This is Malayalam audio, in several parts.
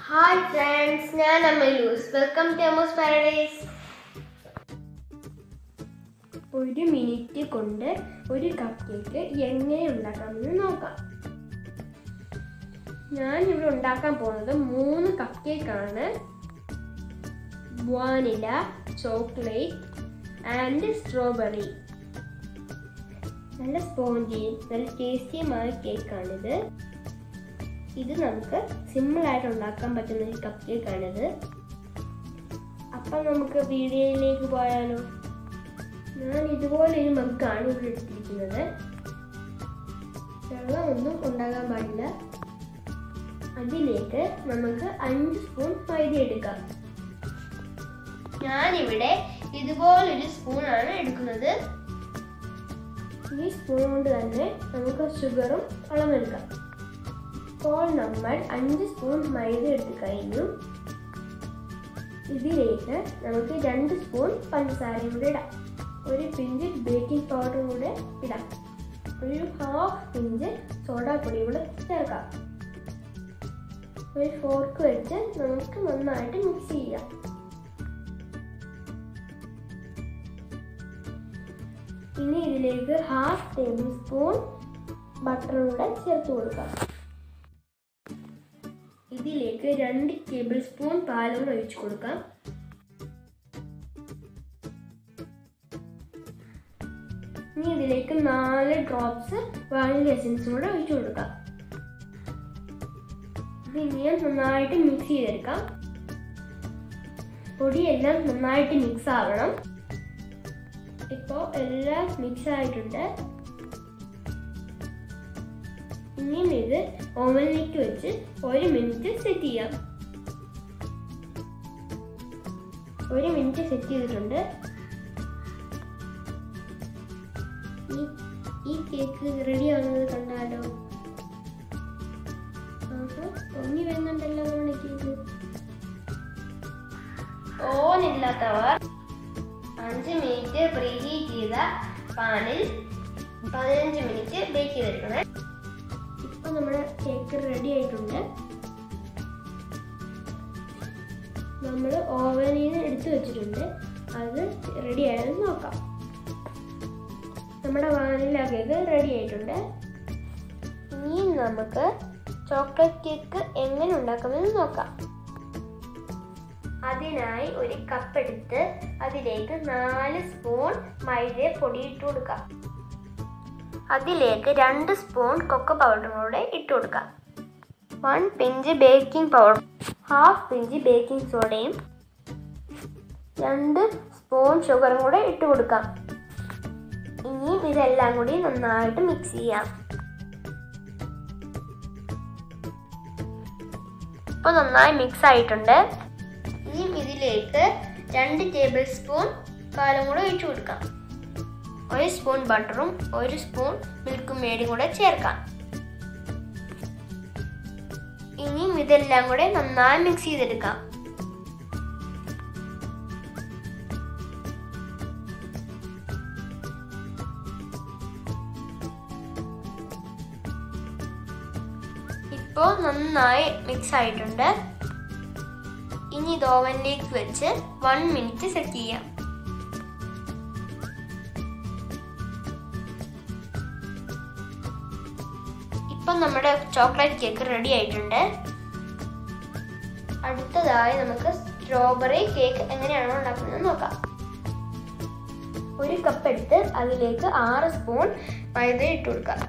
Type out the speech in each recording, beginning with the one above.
ഹായ് ഫ്രണ്ട്സ് ഞാൻ Ammalus welcome to Ammus paradise ഒരു മിനിറ്റ് കൊണ്ട് ഒരു കപ്പ് കേക്ക് എങ്ങനെ ഉണ്ടാക്കാമെന്ന് നോക്കാം ഞാൻ ഇവിടെ ഉണ്ടാക്കാൻ പോകുന്നത് മൂന്ന് കപ്പ് കേക്കാണ് വാനില ചോക്ലേറ്റ് ആൻഡ് സ്ട്രോബെറി നല്ല സ്പോഞ്ചിയും നല്ല ടേസ്റ്റിയുമായ കേക്കാണിത് ഇത് നമുക്ക് സിമ്പിൾ ആയിട്ട് ഉണ്ടാക്കാൻ പറ്റുന്ന ഒരു കപ്പ് കേക്കാണിത് അപ്പം നമുക്ക് വീഡിയോയിലേക്ക് പോയാലോ ഞാൻ ഇതുപോലെ ഒരു മഗ്ഗാണ് ഇവിടെ എടുത്തിരിക്കുന്നത് വെള്ളമൊന്നും ഉണ്ടാകാൻ പാടില്ല അതിലേക്ക് നമുക്ക് അഞ്ച് സ്പൂൺ മൈദ എടുക്കാം ഞാനിവിടെ ഇതുപോലൊരു സ്പൂണാണ് എടുക്കുന്നത് ഈ സ്പൂൺ കൊണ്ട് തന്നെ നമുക്ക് ഷുഗറും അളവെടുക്കാം ഇപ്പോൾ നമ്മൾ അഞ്ച് സ്പൂൺ മൈദ എടുത്ത് കഴിഞ്ഞു ഇതിലേക്ക് നമുക്ക് രണ്ട് സ്പൂൺ പഞ്ചസാരയും കൂടെ ഇടാം ഒരു പിഞ്ച് ബേക്കിംഗ് പൗഡർ കൂടെ ഇടാം ഒരു ഹാഫ് പിഞ്ച് സോഡാപ്പൊടി കൂടെ ചേർക്കാം ഒരു ഫോർക്ക് വെച്ച് നമുക്ക് നന്നായിട്ട് മിക്സ് ചെയ്യാം ഇനി ഇതിലേക്ക് ഹാഫ് ടേബിൾ സ്പൂൺ ബട്ടറും കൂടെ ചേർത്ത് കൊടുക്കാം ഇതിലേക്ക് രണ്ട് ടേബിൾ സ്പൂൺ പാലും കൂടെ ഒഴിച്ചു കൊടുക്കാം ഇനി ഇതിലേക്ക് നാല് ഡ്രോപ്സ് വാനില എസൻസും കൂടെ ഒഴിച്ചു കൊടുക്കാം ഇത് ഇനിയും നന്നായിട്ട് മിക്സ് ചെയ്തെടുക്കാം പൊടിയെല്ലാം നന്നായിട്ട് മിക്സ് ആവണം ഇപ്പോൾ എല്ലാം മിക്സ് ആയിട്ടുണ്ട് ഇനിയും ഇത് ഓവനിലേക്ക് വെച്ച് ഒരു മിനിറ്റ് സെറ്റ് ചെയ്യാം ഒരു മിനിറ്റ് സെറ്റ് ചെയ്തിട്ടുണ്ട് ഈ ഈ കേക്ക് റെഡി ആവുന്നത് കണ്ടാലോ ആഹാ, പൊങ്ങി വരുന്നുണ്ടല്ലോ നമ്മുടെ കേക്ക് ഓനില്ലാത്തവർ അഞ്ച് മിനിറ്റ് പ്രീഹീറ്റ് ചെയ്ത പാനിൽ പതിനഞ്ച് മിനിറ്റ് ബേക്ക് ചെയ്തെടുക്കണേ ഇപ്പൊ നമ്മുടെ കേക്ക് റെഡി ആയിട്ടുണ്ട് നമ്മൾ ഓവനിൽ നിന്ന് എടുത്തു വെച്ചിട്ടുണ്ട് അത് റെഡി ആയെന്ന് നോക്കാം നമ്മുടെ വാനില കേക്ക് റെഡി ആയിട്ടുണ്ട് ഇനി നമുക്ക് ചോക്ലേറ്റ് കേക്ക് എങ്ങനെ ഉണ്ടാക്കാമെന്ന് നോക്കാം അതിനായി ഒരു കപ്പ് എടുത്ത് അതിലേക്ക് നാല് സ്പൂൺ മൈദ പൊടി ഇട്ട് കൊടുക്കാം അതിലേക്ക് രണ്ട് സ്പൂൺ കൊക്കോ പൗഡറും കൂടെ ഇട്ട് കൊടുക്കാം one pinch baking powder half pinch baking സോഡയും രണ്ട് സ്പൂൺ ഷുഗറും കൂടെ ഇട്ട് കൊടുക്കാം ഇനിയും ഇതെല്ലാം കൂടി നന്നായിട്ട് മിക്സ് ചെയ്യാം ഇപ്പോൾ നന്നായി മിക്സ് ആയിട്ടുണ്ട് ഇനിയും ഇതിലേക്ക് രണ്ട് ടേബിൾ സ്പൂൺ പാലും കൂടെ ഒഴിച്ചു കൊടുക്കാം ഒരു സ്പൂൺ ബട്ടറും ഒരു സ്പൂൺ മിൽക്ക് മേടും കൂടെ ചേർക്കാം ഇനിയും ഇതെല്ലാം കൂടെ നന്നായി മിക്സ് ചെയ്തെടുക്കാം ഇപ്പോൾ നന്നായി മിക്സ് ആയിട്ടുണ്ട് ഇനി ഇത് ഓവനിലേക്ക് വെച്ച് വൺ മിനിറ്റ് സെറ്റ് ചെയ്യാം ഇപ്പം നമ്മുടെ ചോക്ലേറ്റ് കേക്ക് റെഡി ആയിട്ടുണ്ട് അടുത്തതായി നമുക്ക് സ്ട്രോബെറി കേക്ക് എങ്ങനെയാണോ ഉണ്ടാക്കുന്നത് നോക്കാം ഒരു കപ്പ് എടുത്ത് അതിലേക്ക് ആറ് സ്പൂൺ മൈദ ഇട്ട് കൊടുക്കാം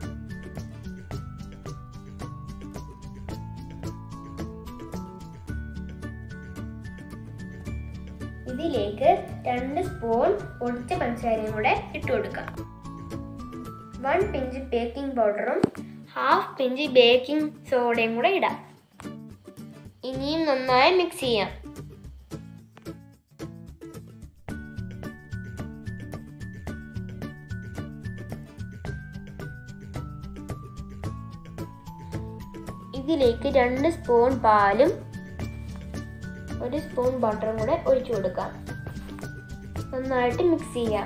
ഇതിലേക്ക് രണ്ട് സ്പൂൺ പൊടിച്ച പഞ്ചസാരയും കൂടെ ഇട്ട് കൊടുക്കാം വൺ പിഞ്ച് ബേക്കിംഗ് പൗഡറും ഹാഫ് പിഞ്ച് ബേക്കിംഗ് സോഡയും കൂടെ ഇടാം ഇനിയും നന്നായി മിക്സ് ചെയ്യാം ഇതിലേക്ക് രണ്ട് സ്പൂൺ പാലും ഒരു സ്പൂൺ ബട്ടറും കൂടെ ഒഴിച്ചു കൊടുക്കാം നന്നായിട്ട് മിക്സ് ചെയ്യാം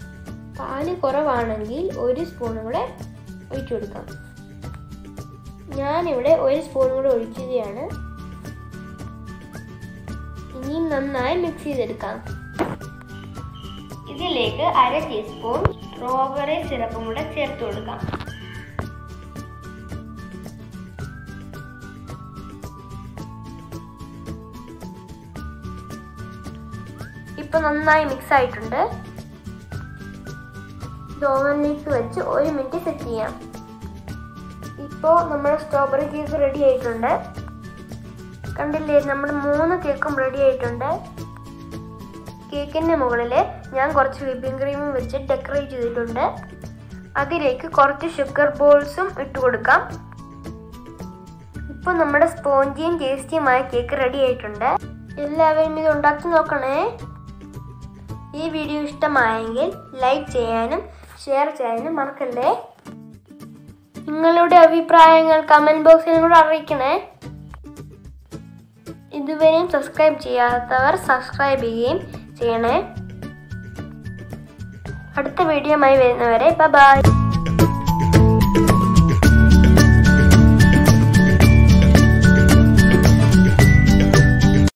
പാല് കുറവാണെങ്കിൽ ഒരു സ്പൂണും കൂടെ ഒഴിച്ചു കൊടുക്കാം ഞാനിവിടെ ഒരു സ്പൂൺ കൂടെ ഒഴിക്കുകയാണ് ഇനി നന്നായി മിക്സ് ചെയ്തെടുക്കാം ഇതിലേക്ക് അര ടീസ്പൂൺ സ്ട്രോബെറി സിറപ്പും കൂടെ ചേർത്ത് കൊടുക്കാം ഇപ്പൊ നന്നായി മിക്സ് ആയിട്ടുണ്ട് ഓവനിലേക്ക് വെച്ച് ഒരു മിനിറ്റ് സെറ്റ് ചെയ്യാം ഇപ്പോൾ നമ്മുടെ സ്ട്രോബെറി കേക്ക് റെഡി ആയിട്ടുണ്ട് കണ്ടില്ലേ നമ്മുടെ മൂന്ന് കേക്കും റെഡി ആയിട്ടുണ്ട് കേക്കിൻ്റെ മുകളിൽ ഞാൻ കുറച്ച് വിപ്പിംഗ് ക്രീമും വെച്ച് ഡെക്കറേറ്റ് ചെയ്തിട്ടുണ്ട് അതിലേക്ക് കുറച്ച് ഷുഗർ ബോൾസും ഇട്ട് കൊടുക്കാം ഇപ്പോൾ നമ്മുടെ സ്പോഞ്ചിയും ടേസ്റ്റിയുമായ കേക്ക് റെഡി ആയിട്ടുണ്ട് എല്ലാവരും ഇത് ഉണ്ടാക്കി നോക്കണേ ഈ വീഡിയോ ഇഷ്ടമായെങ്കിൽ ലൈക്ക് ചെയ്യാനും ഷെയർ ചെയ്യാനും മറക്കല്ലേ നിങ്ങളുടെ അഭിപ്രായങ്ങൾ കമൻറ്റ് ബോക്സിൽ കൂടെ അറിയിക്കണേ ഇതുവരെയും സബ്സ്ക്രൈബ് ചെയ്യാത്തവർ സബ്സ്ക്രൈബ് ചെയ്യുകയും ചെയ്യണേ അടുത്ത വീഡിയോയുമായി വരുന്നവരെ ബൈ